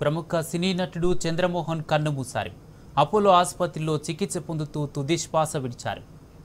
ప్రముఖ సినీ నటుడు చంద్రమోహన్ కన్నుమూశారు అపోలో ఆసుపత్రిలో చికిత్స పొందుతూ తుది శ్వాస విడిచారు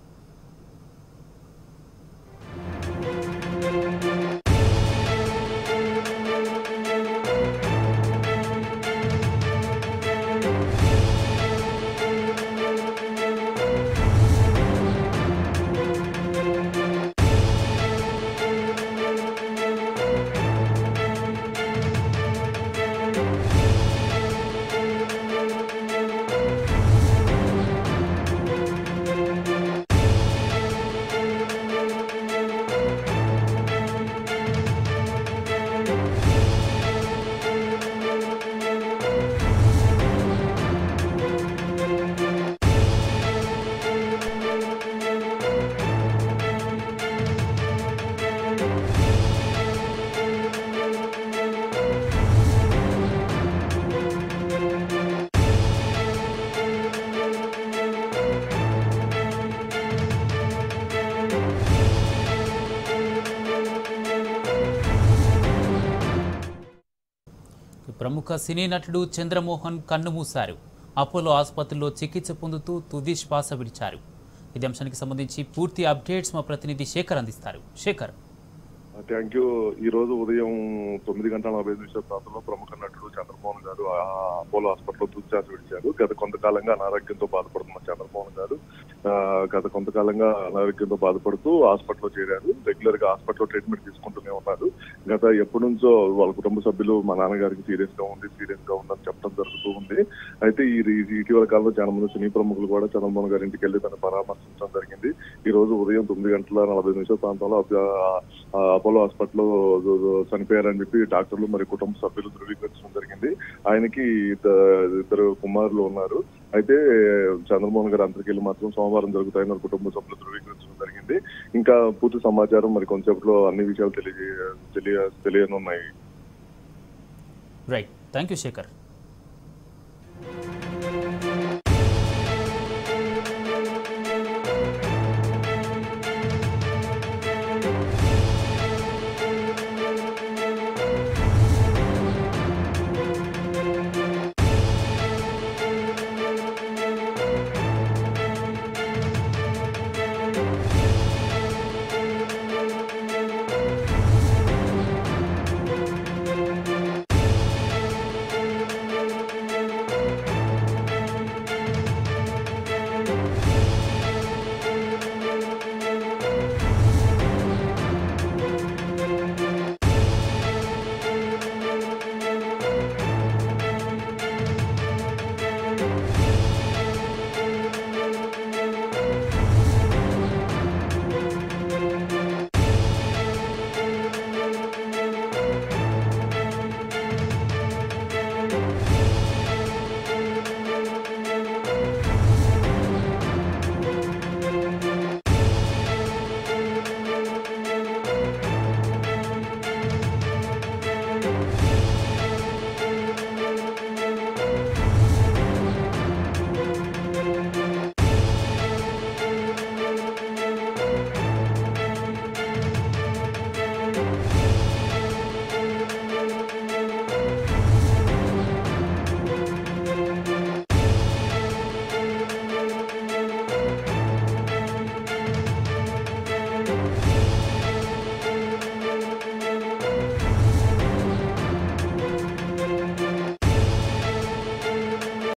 ప్రముఖ సినీ నటుడు చంద్రమోహన్ కన్నుమూశారు అపోలో ఆసుపత్రిలో చికిత్స పొందుతూ తుది శ్వాస విడిచారు ఇదే అంశానికి సంబంధించి పూర్తి అప్డేట్స్ మా ప్రతినిధి శేఖర్ అందిస్తారు శేఖర్ థ్యాంక్ యూ ఈ రోజు ఉదయం తొమ్మిది గంటల నలభై ఐదు నిమిషాల ప్రాంతంలో ప్రముఖ నటుడు చంద్రమోహన్ గారు ఆ అపోలో హాస్పిటల్లో తుదిశ్వాస విడిచారు గత కొంతకాలంగా అనారోగ్యంతో బాధపడుతున్న చంద్రమోహన్ గారు ఆ, గత కొంతకాలంగా అనారోగ్యంతో బాధపడుతూ హాస్పిటల్లో చేరారు రెగ్యులర్ గా హాస్పిటల్లో ట్రీట్మెంట్ తీసుకుంటూనే ఉన్నారు గత ఎప్పటి నుంచో వాళ్ళ కుటుంబ సభ్యులు మా నాన్నగారికి సీరియస్ గా ఉంది సీరియస్ గా ఉందని చెప్పడం జరుగుతూ ఉంది అయితే ఈ ఈ- ఇటీవల కాలంలో చాలా మంది సినీ ప్రముఖులు కూడా చంద్రమోహన్ గారి ఇంటికి వెళ్ళి తను పరామర్శించడం జరిగింది ఈ రోజు ఉదయం తొమ్మిది గంటల నలభై నిమిషాల ప్రాంతంలో ఆ- ఆ అపోలో హాస్పిటల్లో చనిపోయారని చెప్పి డాక్టర్లు మరి కుటుంబ సభ్యులు ధృవీకరించడం జరిగింది ఆయనకి ఇద్ద- ఇద్దరు కుమారులు ఉన్నారు అయితే చంద్రమోహన్ గారు అంతరికెళ్ళి మాత్రం సోమవారం జరుగుతాయని వారి కుటుంబ సభ్యులు ధృవీకరించడం జరిగింది ఇంకా పూర్తి సమాచారం మరి కొంచెంసేపట్లో అన్ని విషయాలు తెలియ తెలియ తెలియనున్నాయి రైట్ థ్యాంక్ యూ శేఖర్